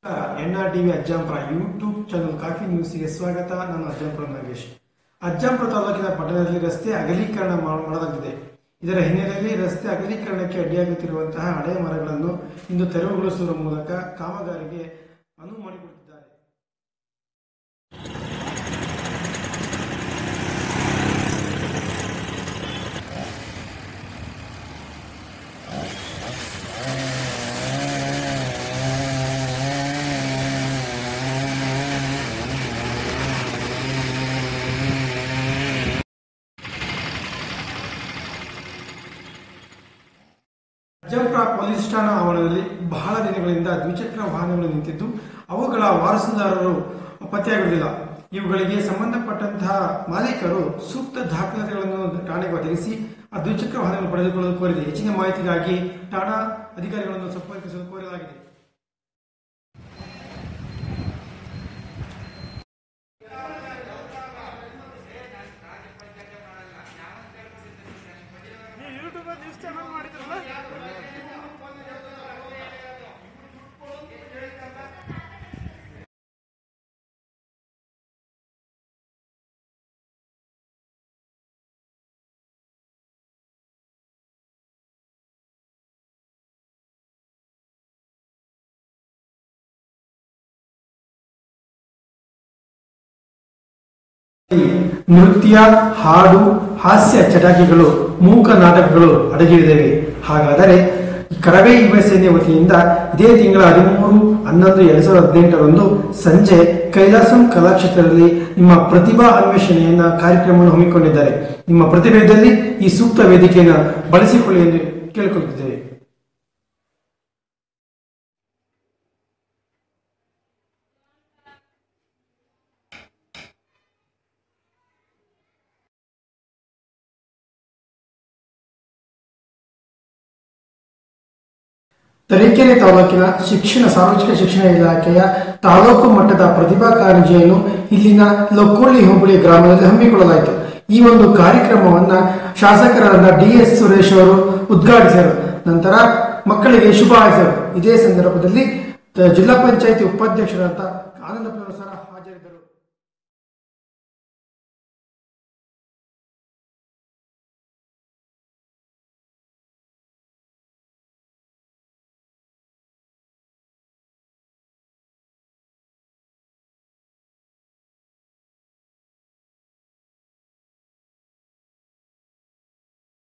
N R TV Ajjampura YouTube channel coffee ನ್ಯೂಸ್ಗೆ ಸ್ವಾಗತ ನಾನು ಅಜ್ಜಂಪುರ ನಾಗೇಶ್ ಅಜ್ಜಂಪುರ ತಾಲೂಕಿನ ಪಟ್ಟಣದಲ್ಲಿ ರಸ್ತೆ ಅಗಲೀಕರಣ ಮಾಡ- ಮಾಡಲಾಗಿದೆ ಇದರ ಹಿನ್ನೆಲೆಯಲ್ಲಿ ರಸ್ತೆ ಅಗಲೀಕರಣಕ್ಕೆ ಅಡ್ಡಿಯಾಗುತ್ತಿರುವಂತಹ ಹಳೆಯ ಮರಗಳನ್ನು ಇಂದು ತೆರವುಗೊಳಿಸುವ ಮೂಲಕ ಕಾಮಗಾರಿಗೆ ಅನುವು ಮಾಡಿಕೊಡುತ್ತಿದ್ದಾರೆ ಅಜ್ಜಂಪುರ ಪೊಲೀಸ್ ಠಾಣಾ ಆವರಣದಲ್ಲಿ ಬಹಳ ದಿನಗಳಿಂದ ದ್ವಿಚಕ್ರ ವಾಹನಗಳು ನಿಂತಿದ್ದು ಅವುಗಳ ವಾರಸುದಾರರು ಪತ್ತೆಯಾಗುವುದಿಲ್ಲ ಇವುಗಳಿಗೆ ಸಂಬಂಧಪಟ್ಟಂತಹ ಮಾಲೀಕರು ಸೂಕ್ತ ದಾಖಲಾತಿಗಳನ್ನು ಠಾಣೆಗೆ ಒದಗಿಸಿ ಆ ದ್ವಿಚಕ್ರ ವಾಹನಗಳನ್ನು ಪಡೆದುಕೊಳ್ಳಲು ಕೋರಿದೆ ಹೆಚ್ಚಿನ ಮಾಹಿತಿಗಾಗಿ ಠಾಣಾ ಅಧಿಕಾರಿಗಳನ್ನು ಸಂಪರ್ಕಿಸಲು ಕೋರಲಾಗಿದೆ ನೀವು ಯೂಟ್ಯೂಬ್ ನ್ಯೂಸ್ ಚಾನಲ್ ಮಾಡಿದ್ರಲ್ಲ ನೃತ್ಯ ಹಾಡು ಹಾಸ್ಯ ಚಟಾಕಿಗಳು ಮೂಕ ನಾಟಕಗಳು ಅಡಗಿವೆ ಹಾಗಾದರೆ ಈ ಕರವೇ ಯುವ ಸೇನೆ ವತಿಯಿಂದ ಇದೇ ತಿಂಗಳ ಹದಿಮೂರು ಹನ್ನೊಂದು ಎರಡ್ ಸಾವಿರದ ಹದಿನೆಂಟರಂದು ಸಂಜೆ ಕೈಲಾಸಂ ಕಲಾಕ್ಷೇತ್ರದಲ್ಲಿ ನಿಮ್ಮ ಪ್ರತಿಭಾ ಅನ್ವೇಷಣೆಯನ್ನ ಕಾರ್ಯಕ್ರಮವನ್ನು ಹಮ್ಮಿಕೊಂಡಿದ್ದಾರೆ ನಿಮ್ಮ ಪ್ರತಿಭೆಯಲ್ಲಿ ಈ ಸೂಕ್ತ ವೇದಿಕೆಯನ್ನು ಬಳಸಿಕೊಳ್ಳಿ ಎಂದು ಕೇಳಿಕೊಳ್ಳುತ್ತಿದ್ದೇವೆ ತರೀಕೆರೆ ತಾಲೂಕಿನ ಶಿಕ್ಷಣ ಸಾರ್ವಜನಿಕ ಶಿಕ್ಷಣ ಇಲಾಖೆಯ ತಾಲೂಕು ಮಟ್ಟದ ಪ್ರತಿಭಾ ಕಾರಂಜಿಯನ್ನು ಇಲ್ಲಿನ ಲೊಕ್ಕೊಳ್ಳಿ ಹೋಬಳಿ ಗ್ರಾಮದಲ್ಲಿ ಹಮ್ಮಿಕೊಳ್ಳಲಾಯಿತು ಈ ಒಂದು ಕಾರ್ಯಕ್ರಮವನ್ನ ಶಾಸಕರಾದ ಡಿ ಎಸ್ ಸುರೇಶ್ ಅವರು ಉದ್ಘಾಟಿಸಿದರು ನಂತರ ಮಕ್ಕಳಿಗೆ ಶುಭ ಹಾರೈಸಿದರು ಇದೇ ಸಂದರ್ಭದಲ್ಲಿ ತ- ಜಿಲ್ಲಾ ಪಂಚಾಯಿತಿ ಉಪಾಧ್ಯಕ್ಷರಾದ ಆನಂದ